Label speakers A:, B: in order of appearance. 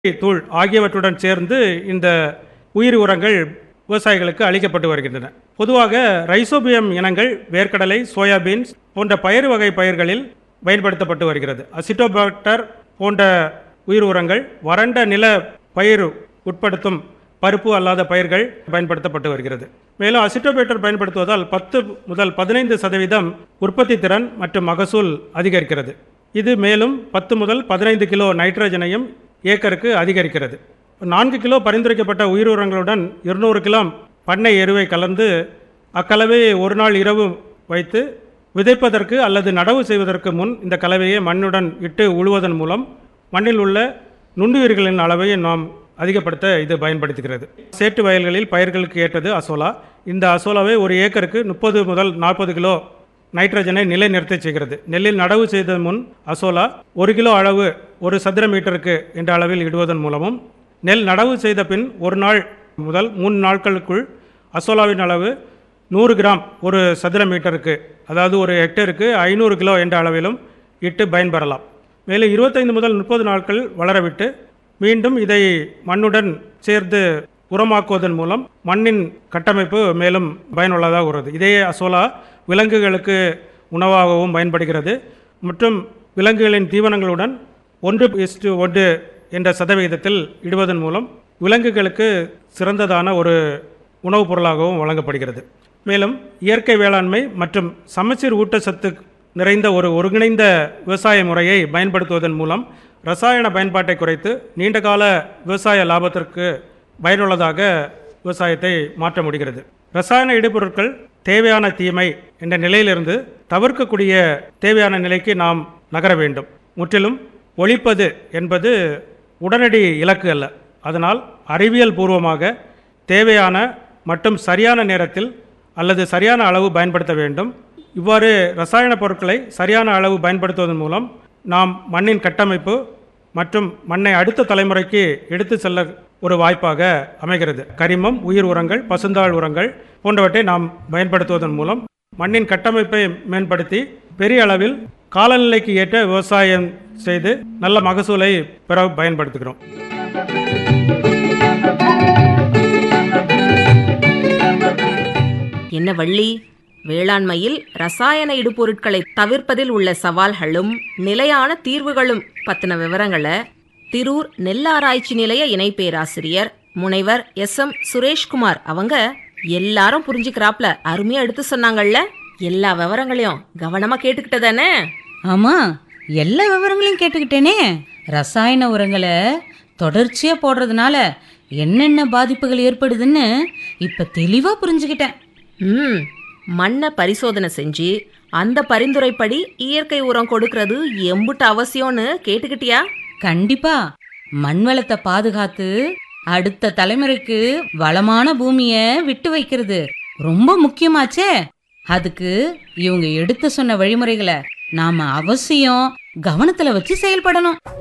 A: தூள் ஆகியவற்றுடன் சேர்ந்து இந்த உயிர் உரங்கள் விவசாயிகளுக்கு அளிக்கப்பட்டு வருகின்றன பொதுவாக ரைசோபியம் இனங்கள் வேர்க்கடலை சோயாபீன்ஸ் போன்ற பயிர் வகை பயிர்களில் பயன்படுத்தப்பட்டு வருகிறது அசிட்டோபாக்டர் போன்ற உயிர் உரங்கள் வறண்ட நில பயிர் உட்படுத்தும் பருப்பு அல்லாத பயிர்கள் பயன்படுத்தப்பட்டு வருகிறது மேலும் அசிட்டோபேட்டர் பயன்படுத்துவதால் பத்து முதல் பதினைந்து சதவீதம் உற்பத்தி திறன் மற்றும் மகசூல் அதிகரிக்கிறது இது மேலும் பத்து முதல் பதினைந்து கிலோ நைட்ரஜனையும் ஏக்கருக்கு அதிகரிக்கிறது நான்கு கிலோ பரிந்துரைக்கப்பட்ட உயிர் உரங்களுடன் இருநூறு கிலோ பண்ணை எருவை கலந்து அக்கலவையை ஒரு நாள் இரவு வைத்து விதைப்பதற்கு அல்லது நடவு செய்வதற்கு முன் இந்த கலவையை மண்ணுடன் இட்டு உழுவதன் மூலம் மண்ணில் உள்ள நுண்ணுயிர்களின் அளவை நாம் அதிகப்படுத்த இது பயன்படுத்துகிறது சேட்டு வயல்களில் பயிர்களுக்கு ஏற்றது அசோலா இந்த அசோலாவை ஒரு ஏக்கருக்கு முப்பது முதல் நாற்பது கிலோ நைட்ரஜனை நிலைநிறுத்த செய்கிறது நெல்லில் நடவு செய்த முன் அசோலா ஒரு கிலோ அளவு ஒரு சதுர மீட்டருக்கு என்ற அளவில் இடுவதன் மூலமும் நெல் நடவு செய்த பின் ஒரு நாள் முதல் மூணு நாட்களுக்குள் அசோலாவின் அளவு நூறு கிராம் ஒரு சதுர மீட்டருக்கு அதாவது ஒரு ஹெக்டேருக்கு ஐநூறு கிலோ என்ற அளவிலும் இட்டு பயன்பெறலாம் மேலும் இருபத்தைந்து முதல் முப்பது நாட்கள் வளரவிட்டு மீண்டும் இதை மண்ணுடன் சேர்த்து உரமாக்குவதன் மூலம் மண்ணின் கட்டமைப்பு மேலும் பயனுள்ளதாக உள்ளது இதே அசோலா விலங்குகளுக்கு உணவாகவும் பயன்படுகிறது மற்றும் விலங்குகளின் தீவனங்களுடன் ஒன்று இஸ்டு ஒன்று என்ற சதவிகிதத்தில் இடுவதன் மூலம் விலங்குகளுக்கு சிறந்ததான ஒரு உணவுப் பொருளாகவும் வழங்கப்படுகிறது மேலும் இயற்கை வேளாண்மை மற்றும் சமச்சீர் ஊட்டச்சத்து நிறைந்த ஒரு ஒருங்கிணைந்த விவசாய முறையை பயன்படுத்துவதன் மூலம் ரசாயன பயன்பாட்டை குறைத்து நீண்டகால விவசாய லாபத்திற்கு பயனுள்ளதாக விவசாயத்தை மாற்ற முடிகிறது ரசாயன இடுபொருட்கள் தேவையான தீமை என்ற நிலையிலிருந்து தவிர்க்கக்கூடிய தேவையான நிலைக்கு நாம் நகர வேண்டும் முற்றிலும் ஒழிப்பது என்பது உடனடி இலக்கு அல்ல அதனால் அறிவியல் பூர்வமாக தேவையான மற்றும் சரியான நேரத்தில் அல்லது சரியான அளவு பயன்படுத்த வேண்டும் இவ்வாறு ரசாயன பொருட்களை சரியான அளவு பயன்படுத்துவதன் மூலம் நாம் மண்ணின் கட்டமைப்பு மற்றும் மண்ணை அடுத்த தலைமுறைக்கு எடுத்து செல்ல ஒரு வாய்ப்பாக அமைகிறது கரிமம் உயிர் உரங்கள் பசுந்தாள் உரங்கள் போன்றவற்றை நாம் பயன்படுத்துவதன் மூலம் மண்ணின் கட்டமைப்பை மேம்படுத்தி பெரிய அளவில் காலநிலைக்கு ஏற்ற விவசாயம் செய்து நல்ல மகசூலை பெற பயன்படுத்துகிறோம்
B: என்ன வள்ளி வேளாண்மையில் ரசாயன இடுபொருட்களை தவிர்ப்பதில் உள்ள சவால்களும் நிலையான தீர்வுகளும் பத்தின விவரங்களை திரூர் நெல்லாராய்ச்சி நிலைய இணை பேராசிரியர் முனைவர் எஸ் எம் சுரேஷ்குமார் அவங்க எல்லாரும் புரிஞ்சுக்கிறாப்ல அருமையா எடுத்து சொன்னாங்கல்ல எல்லா விவரங்களையும் கவனமா கேட்டுக்கிட்டதானே
C: ஆமா எல்லா விவரங்களையும் கேட்டுக்கிட்டேனே ரசாயன உரங்களை தொடர்ச்சியா போடுறதுனால என்னென்ன பாதிப்புகள் ஏற்படுதுன்னு இப்ப தெளிவா புரிஞ்சுக்கிட்டேன்
B: ம் மண்ணை பரிசோதனை செஞ்சு அந்த பரிந்துரைப்படி இயற்கை உரம் கொடுக்கறது எம்புட்டு அவசியம்னு கேட்டுக்கிட்டியா
C: கண்டிப்பா மண் வளத்தை பாதுகாத்து அடுத்த தலைமுறைக்கு வளமான பூமிய விட்டு வைக்கிறது ரொம்ப முக்கியமாச்சே அதுக்கு இவங்க எடுத்து சொன்ன வழிமுறைகளை நாம அவசியம் கவனத்துல வச்சு செயல்படணும்